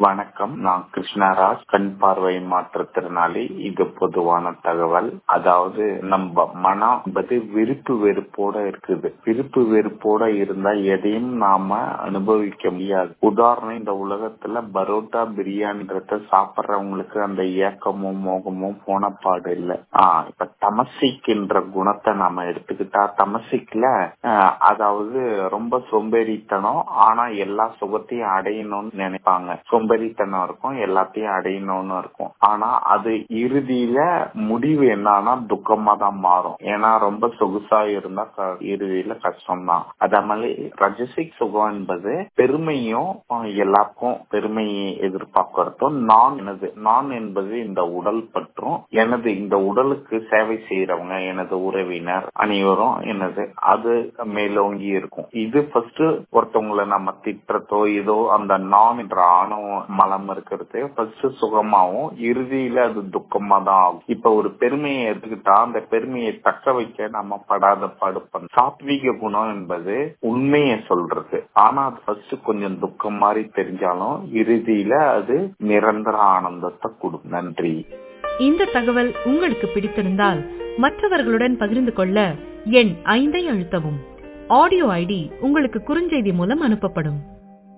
வணக்கம் நான் கிருஷ்ணராஜ் கண் பார்வை மாற்றுத்திறனாளி இது பொதுவான தகவல் அதாவது நம்ம மனம் என்பது விருப்பு வெறுப்போட இருக்குது விருப்பு வெறுப்போட இருந்தா எதையும் நாம அனுபவிக்க முடியாது உதாரணம் இந்த உலகத்துல பரோட்டா பிரியாணின்றத சாப்பிடுறவங்களுக்கு அந்த ஏக்கமும் மோகமும் போன பாடு இல்ல ஆஹ் இப்ப தமசிக்கின்ற குணத்தை நாம எடுத்துக்கிட்டா தமசிக்ல ஆஹ் அதாவது ரொம்ப சோம்பேறித்தனம் ஆனா எல்லா சுகத்தையும் அடையணும்னு நினைப்பாங்க சோம்பேறித்தனம் இருக்கும் எல்லாத்தையும் அடையணும்னு இருக்கும் ஆனா அது இறுதியில முடிவு என்னன்னா துக்கமா தான் மாறும் ஏன்னா ரொம்ப சொகுசா இருந்தா க- இறுதியில கஷ்டம் தான் அதே மாதிரி ரஜசிக் சுகம் என்பது பெருமையும் அஹ், எல்லாருக்கும் பெருமையை எதிர்பார்க்கறதும் நான் எனது நான் என்பது இந்த உடல் பற்றும் எனது இந்த உடலுக்கு சேவை செய்யறவங்க எனது உறவினர் அனைவரும் எனது அது மேலோங்கி இருக்கும் இது ஃபர்ஸ்ட் ஒருத்தவங்களை நம்ம திட்டுறதோ ஏதோ அந்த நான் என்ற ஆணவம் மலம் இருக்கிறது ஃபர்ஸ்ட் சுகமாவும் இறுதியில அது துக்கமா தான் ஆகும் இப்ப ஒரு பெருமையை எடுத்துக்கிட்டா அந்த பெருமையை தக்க வைக்க நம்ம படாத பாடுப்போம் சாத்வீக குணம் என்பது உண்மையை சொல்றது ஆனா அது ஃபர்ஸ்ட் கொஞ்சம் துக்கம் மாதிரி தெரிஞ்சாலும் இறுதியில அது நிரந்தர ஆனந்தத்தை கொடுக்கும் நன்றி இந்த தகவல் உங்களுக்கு பிடித்திருந்தால் மற்றவர்களுடன் பகிர்ந்து கொள்ள எண் ஐந்தை அழுத்தவும் ஆடியோ ஐடி உங்களுக்கு குறுஞ்செய்தி மூலம் அனுப்பப்படும்